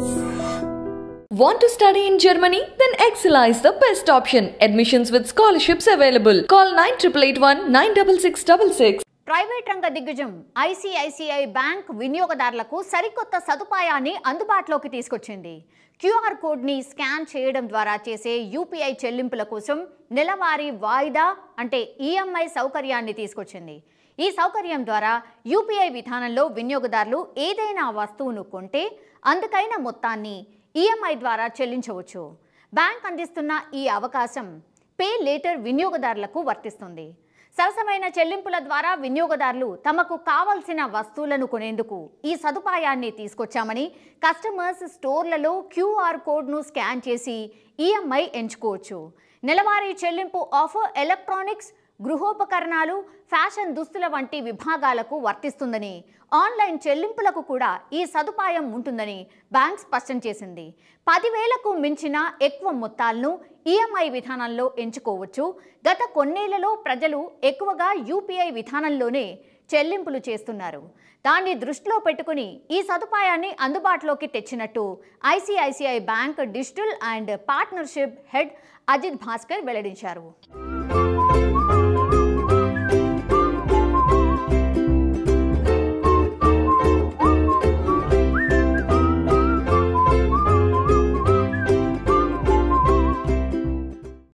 Want to study in Germany? Then Excella is the best option. Admissions with scholarships available. Call 9881 96666. Private రంగ దిగ్గజం ICICI bank వినియోగదారులకు సరికొత్త సదుపాయాన్ని అందుబాటులోకి తీసుకొచ్చింది క్యూఆర్ కోడ్ని స్కాన్ చేయడం ద్వారా చేసే యూపీఐ చెల్లింపుల కోసం నెలవారీ వాయిదా అంటే ఈఎంఐ సౌకర్యాన్ని తీసుకొచ్చింది ఈ సౌకర్యం ద్వారా యూపీఐ విధానంలో వినియోగదారులు ఏదైనా వస్తువును కొంటే అందుకైన మొత్తాన్ని ఈఎంఐ ద్వారా చెల్లించవచ్చు బ్యాంక్ అందిస్తున్న ఈ అవకాశం పే లేటర్ వినియోగదారులకు వర్తిస్తుంది సరసమైన చెల్లింపుల ద్వారా వినియోగదారులు తమకు కావలసిన వస్తువులను కొనేందుకు ఈ సదుపాయాన్ని తీసుకొచ్చామని కస్టమర్స్ స్టోర్లలో క్యూఆర్ కోడ్ను స్కాన్ చేసి ఈఎంఐ ఎంచుకోవచ్చు నెలవారీ చెల్లింపు ఆఫర్ ఎలక్ట్రానిక్స్ గృహోపకరణాలు ఫ్యాషన్ దుస్తుల వంటి విభాగాలకు వర్తిస్తుందని ఆన్లైన్ చెల్లింపులకు కూడా ఈ సదుపాయం ఉంటుందని బ్యాంక్ స్పష్టం చేసింది పదివేలకు మించిన ఎక్కువ మొత్తాలను ఈఎంఐ విధానంలో ఎంచుకోవచ్చు గత కొన్నేళ్లలో ప్రజలు ఎక్కువగా యూపీఐ విధానంలోనే చెల్లింపులు చేస్తున్నారు దాన్ని దృష్టిలో పెట్టుకుని ఈ సదుపాయాన్ని అందుబాటులోకి తెచ్చినట్టు ICICI bank digital and partnership head Ajit Bhaskar వెల్లడించారు